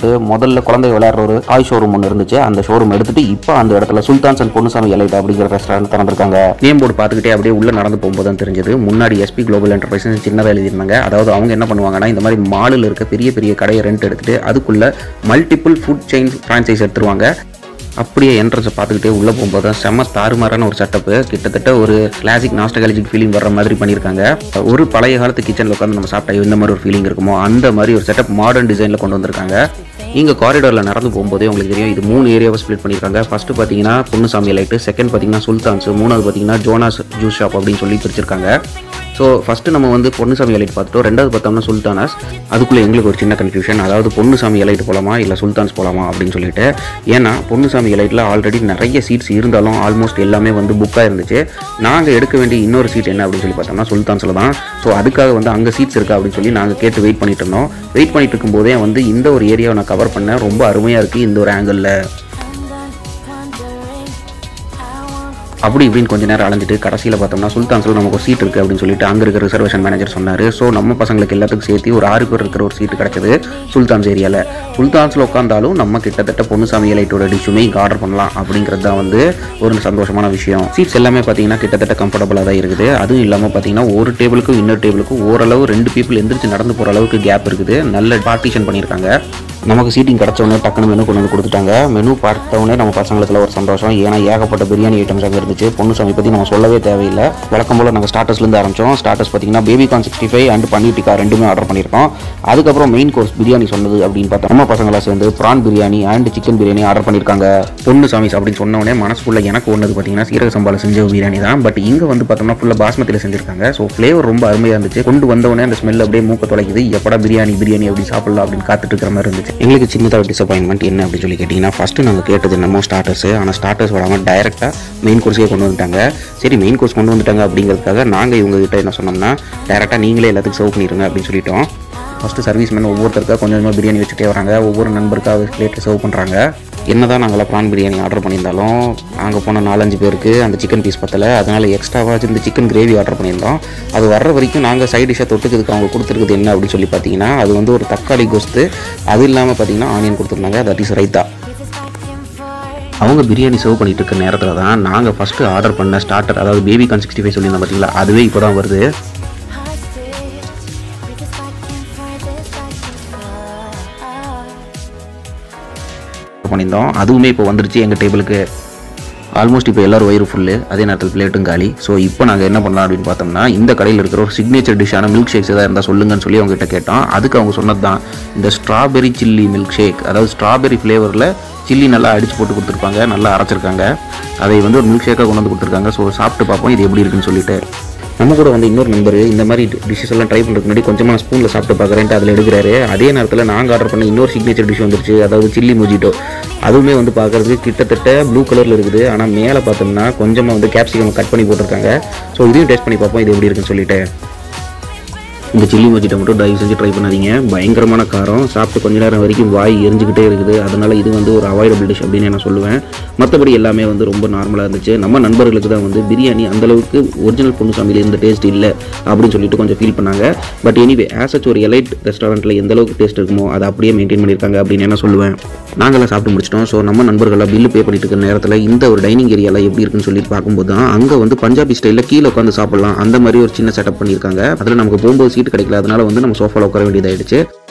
சொல்லிட்டு முதல்ல குழந்தை விளையாடுற ஒரு டாய் ஷோரூம் ஒன்று இருந்துச்சு அந்த ஷோரூம் எடுத்துட்டு இப்போ அந்த இடத்துல சுல்தான்ஸ் அண்ட் பொன்னுசாமி எலைட் அப்படிங்கிற ரெஸ்டாரண்ட் திறந்திருக்காங்க நேம் போர்டு பார்த்துக்கிட்டே அப்படியே உள்ள நடந்து போகும்போது தான் தெரிஞ்சது முன்னாடி எஸ்பி குளோபல் என்டர்பிரைஸ் சின்னதாக எழுதியிருந்தாங்க அதாவது அவங்க என்ன பண்ணுவாங்கன்னா இந்த மாதிரி மாலில் இருக்க பெரிய பெரிய கடையை ரெண்ட் எடுத்துட்டு அதுக்குள்ள மல்டிபிள் ஃபுட் செயின் ஃப்ரான்ச்சைஸ் எடுத்துருவாங்க அப்படியே என்ட்ரன்ஸை பார்த்துக்கிட்டே உள்ளே போகும்போது தான் செம்ம தாறுமாறான ஒரு செட்டப்பு கிட்டத்தட்ட ஒரு கிளாசிக் நாஸ்டகாலஜிக் ஃபீலிங் வர்ற மாதிரி பண்ணியிருக்காங்க ஒரு பழைய காலத்து கிச்சனில் உட்காந்து நம்ம சாப்பிட்டா எந்த மாதிரி ஒரு ஃபீலிங் இருக்குமோ அந்த மாதிரி ஒரு செட்டப் மாடர்ன் டிசைனில் கொண்டு வந்திருக்காங்க நீங்கள் காரிடாரில் நடந்து போகும்போதே உங்களுக்கு தெரியும் இது மூணு ஏரியாவை ஸ்ப்ளிட் பண்ணியிருக்காங்க ஃபஸ்ட்டு பார்த்தீங்கன்னா பொன்னுசாமி லைட்டு செகண்ட் பார்த்தீங்கன்னா சுல்தான்ஸ் மூணாவது பார்த்தீங்கன்னா ஜோனாஸ் ஜூஸ் ஷாப் அப்படின்னு சொல்லி பிரிச்சிருக்காங்க ஸோ ஃபஸ்ட்டு நம்ம வந்து பொன்னுசாமி எலைட் பார்த்துட்டோம் ரெண்டாவது பார்த்தோம்னா சுல்தானாஸ் அதுக்குள்ளே எங்களுக்கு ஒரு சின்ன கன்ஃபியூஷன் அதாவது பொன்னுசாமி எலைட் போகலாமா இல்லை சுல்தான்ஸ் போகலாமா அப்படின்னு சொல்லிட்டு ஏன்னா பொன்னுசாமி எலைட்டில் ஆல்ரெடி நிறைய சீட்ஸ் இருந்தாலும் ஆல்மோஸ்ட் எல்லாமே வந்து புக்காக இருந்துச்சு நாங்கள் எடுக்க வேண்டிய இன்னொரு சீட் என்ன அப்படின்னு சொல்லி பார்த்தோம்னா சுல்தான்ஸில் தான் ஸோ அதுக்காக வந்து அங்கே சீட்ஸ் இருக்கா அப்படின்னு சொல்லி நாங்கள் கேட்டு வெயிட் பண்ணிட்டு இருந்தோம் வெயிட் பண்ணிட்டு இருக்கும்போதே வந்து இந்த ஒரு ஏரியாவை நான் கவர் பண்ணேன் ரொம்ப அருமையாக இருக்குது இந்த ஒரு ஆங்கிளில் அப்படி இப்படின்னு கொஞ்ச நேரம் அலைஞ்சிட்டு கடைசியில் பார்த்தோம்னா சுல்தான்ஸில் நமக்கு ஒரு சீட் இருக்குது அப்படின்னு சொல்லிட்டு அங்கே இருக்கிற ரிசர்வேஷன் மேனேஜர் சொன்னார் ஸோ நம்ம பசங்களுக்கு எல்லாத்துக்கும் சேர்த்து ஒரு ஆறு பேர் இருக்கிற ஒரு சீட்டு கிடச்சது சுல்தான்ஸ் ஏரியாவில் சுல்தான்ஸில் உட்காந்தாலும் நம்ம கிட்டத்தட்ட பொன்னுசாமி லைட்டோட டிஷ்ஷுமே இங்கே ஆர்டர் பண்ணலாம் அப்படிங்கிறது தான் வந்து ஒரு சந்தோஷமான விஷயம் சீட்ஸ் எல்லாமே பார்த்தீங்கன்னா கிட்டத்தட்ட கம்ஃபர்டபுளாக தான் இருக்குது அதுவும் இல்லாமல் பார்த்தீங்கன்னா ஒரு டேபிளுக்கும் இன்னொரு டேபிளுக்கும் ஓரளவு ரெண்டு பீப்புள் எந்திரிச்சு நடந்து போகிற அளவுக்கு கேப் இருக்குது நல்ல பார்ட்டிஷன் பண்ணியிருக்காங்க நமக்கு சீட்டிங் கிடச்ச உடனே டக்குனு மெனு கொண்டு வந்து கொடுத்துட்டாங்க மெனு பார்த்த உடனே நம்ம பசங்களுக்குள்ள ஒரு சந்தோஷம் ஏன்னா ஏகப்பட்ட பிரியாணி ஐட்டம்ஸ் அங்கே இருந்துச்சு பொண்ணுசாமி பற்றி நம்ம சொல்லவே தேவையில்லை வழக்கம் போல் நாங்கள் ஸ்டார்டர்ஸ்லேருந்து ஆரம்பித்தோம் ஸ்டார்டர்ஸ் பார்த்தீங்கன்னா baby corn sixty five and paneer tikka ரெண்டுமே ஆர்டர் பண்ணியிருக்கோம் அதுக்கப்புறம் மெயின் கோர்ஸ் பிரியாணி சொன்னது அப்படின்னு பார்த்தா நம்ம பசங்களாம் சேர்ந்து prawn biryani and chicken biryani order பண்ணியிருக்காங்க பொண்ணு சாமிஸ் அப்படின்னு சொன்ன உடனே மனசுக்குள்ள எனக்கு ஒன்றது பார்த்தீங்கன்னா சீரக சம்பால செஞ்ச பிரியாணி தான் பட் இங்கே வந்து பார்த்தோம்னா ஃபுல்லாக பாஸ்மதியில் செஞ்சிருக்காங்க ஸோ ஃப்ளேவர் ரொம்ப அருமையாக இருந்துச்சு கொண்டு வந்த உடனே அந்த ஸ்மெல் அப்படியே மூக்க தொலைக்குது எப்படா பிரியாணி பிரியாணி அப்படி சாப்பிடலாம் அப்படின்னு காத்துட்டு இருக்கிற மாதிரி இருந்துச்சு எங்களுக்கு சின்னதாக டிசப்பாயின்மெண்ட் என்ன அப்படின்னு சொல்லி கேட்டிங்கன்னா ஃபஸ்ட்டு நாங்கள் கேட்டது என்னமோ ஸ்டார்டர்ஸ் ஆனால் ஸ்டார்டர்ஸ் வராமல் டைரெக்டாக மெயின் கோர்ஸே கொண்டு வந்துட்டாங்க சரி மெயின் கோர்ஸ் கொண்டு வந்துட்டாங்க அப்படிங்கிறதுக்காக நாங்கள் இவங்க கிட்ட என்ன சொன்னோம்னா டேரெக்டாக நீங்களே எல்லாத்துக்கும் சர்வ் பண்ணிடுங்க அப்படின்னு சொல்லிட்டோம் ஃபஸ்ட்டு சர்வீஸ் மேன் ஒவ்வொருத்தருக்கா கொஞ்சம் கொஞ்சமாக பிரியாணி வச்சுட்டே வராங்க ஒவ்வொரு நண்பருக்காக பிளேட்டில் சர்வ் பண்ணுறாங்க என்ன தான் நாங்கள் ப்ரான் பிரியாணி ஆர்டர் பண்ணியிருந்தாலும் நாங்கள் போன நாலஞ்சு பேருக்கு அந்த சிக்கன் பீஸ் பத்தலை அதனால் எக்ஸ்ட்ராவாக இந்த சிக்கன் கிரேவி ஆர்டர் பண்ணியிருந்தோம் அது வர்ற வரைக்கும் நாங்கள் சைட் டிஷ்ஷாக தொட்டுக்கிறதுக்கு அவங்க கொடுத்துருக்குது என்ன அப்படின்னு சொல்லி பார்த்தீங்கன்னா அது வந்து ஒரு தக்காளி கோஸ்த்து அது இல்லாமல் பார்த்தீங்கன்னா ஆனியன் கொடுத்துருந்தாங்க தட் இஸ் ரைத்தா அவங்க பிரியாணி சர்வ் பண்ணிட்டு இருக்க நேரத்தில் தான் நாங்கள் ஃபஸ்ட்டு ஆர்டர் பண்ண ஸ்டார்டர் அதாவது பேபி கான் சிக்ஸ்டி ஃபைவ் சொல்லியிருந்தோம் பார்த்தீங்களா அதுவே இப்போ தான் வருது பண்ணியிருந்தோம் அதுவுமே இப்போ வந்துருச்சு எங்கள் டேபிளுக்கு ஆல்மோஸ்ட் இப்போ எல்லாரும் வயிறு ஃபுல்லு அதே நேரத்தில் பிளேட்டும் காலி ஸோ இப்போ நாங்கள் என்ன பண்ணலாம் அப்படின்னு பார்த்தோம்னா இந்த கடையில் இருக்கிற ஒரு சிக்னேச்சர் டிஷ்ஷான மில்க் ஷேக்ஸ் எதாவது இருந்தால் சொல்லுங்கன்னு சொல்லி அவங்ககிட்ட கேட்டோம் அதுக்கு அவங்க சொன்னது தான் இந்த ஸ்ட்ராபெரி சில்லி மில்க் ஷேக் அதாவது ஸ்ட்ராபெரி ஃப்ளேவரில் சில்லி நல்லா அடிச்சு போட்டு கொடுத்துருப்பாங்க நல்லா அரைச்சிருக்காங்க அதை வந்து ஒரு மில்க் ஷேக்காக கொண்டு வந்து கொடுத்துருக்காங்க ஸோ சாப்பிட்டு பார்ப்போம் இது எப்படி இருக்குன்னு சொல்லிட்டு நம்ம கூட வந்து இன்னொரு நம்பர் இந்த மாதிரி டிஷ்ஷஸ் எல்லாம் ட்ரை பண்ணுறதுக்கு முன்னாடி கொஞ்சமாக ஸ்பூனில் சாப்பிட்டு பார்க்குறேன்ட்டு அதில் எடுக்கிறாரு அதே நேரத்தில் நாங்கள் ஆர்டர் பண்ண இன்னொரு சிக்னேச்சர் டிஷ் வந்துருச்சு அதாவது சில்லி மொஜிட்டோ அதுவுமே வந்து பார்க்குறதுக்கு கிட்டத்தட்ட ப்ளூ கலரில் இருக்குது ஆனால் மேலே பார்த்தோம்னா கொஞ்சமாக வந்து கேப்சிகம் கட் பண்ணி போட்டிருக்காங்க ஸோ இதையும் டேஸ்ட் பண்ணி பார்ப்போம் இது எப்படி இருக்குன்னு சொல்லிட்டு இந்த சில்லி மொஜிட்டோ மட்டும் தயவு செஞ்சு ட்ரை பண்ணாதீங்க பயங்கரமான காரம் சாப்பிட்டு கொஞ்ச நேரம் வரைக்கும் வாய் எரிஞ்சுக்கிட்டே இருக்குது அதனால் இது வந்து ஒரு அவாய்டபிள் டிஷ் அப்படின்னு நான் சொல்லுவேன் மற்றபடி எல்லாமே வந்து ரொம்ப நார்மலாக இருந்துச்சு நம்ம நண்பர்களுக்கு தான் வந்து பிரியாணி அந்தளவுக்கு ஒரிஜினல் பொண்ணுசாமியில் இருந்த டேஸ்ட் இல்லை அப்படின்னு சொல்லிட்டு கொஞ்சம் ஃபீல் பண்ணாங்க பட் எனிவே ஆசச் ஒரு எலைட் ரெஸ்டாரண்ட்டில் எந்த அளவுக்கு டேஸ்ட் இருக்குமோ அதை அப்படியே மெயின்டைன் பண்ணியிருக்காங்க அப்படின்னு என்ன சொல்லுவேன் நாங்களாம் சாப்பிட்டு முடிச்சிட்டோம் ஸோ நம்ம நண்பர்களாக பில்லு பே பண்ணிட்டு இருக்கிற நேரத்தில் இந்த ஒரு டைனிங் ஏரியாவில் எப்படி இருக்குன்னு சொல்லி பார்க்கும்போது தான் அங்கே வந்து பஞ்சாபி ஸ்டைலில் கீழே உட்காந்து சாப்பிடலாம் அந்த மாதிரி ஒரு சின்ன செட்டப் பண்ணியிருக்காங்க அதில் நமக்கு போகும்போது சீட் கிடைக்கல அதனால வந்து நம்ம சோஃபாவில் உட்கார வேண்டியதாயிடுச்சு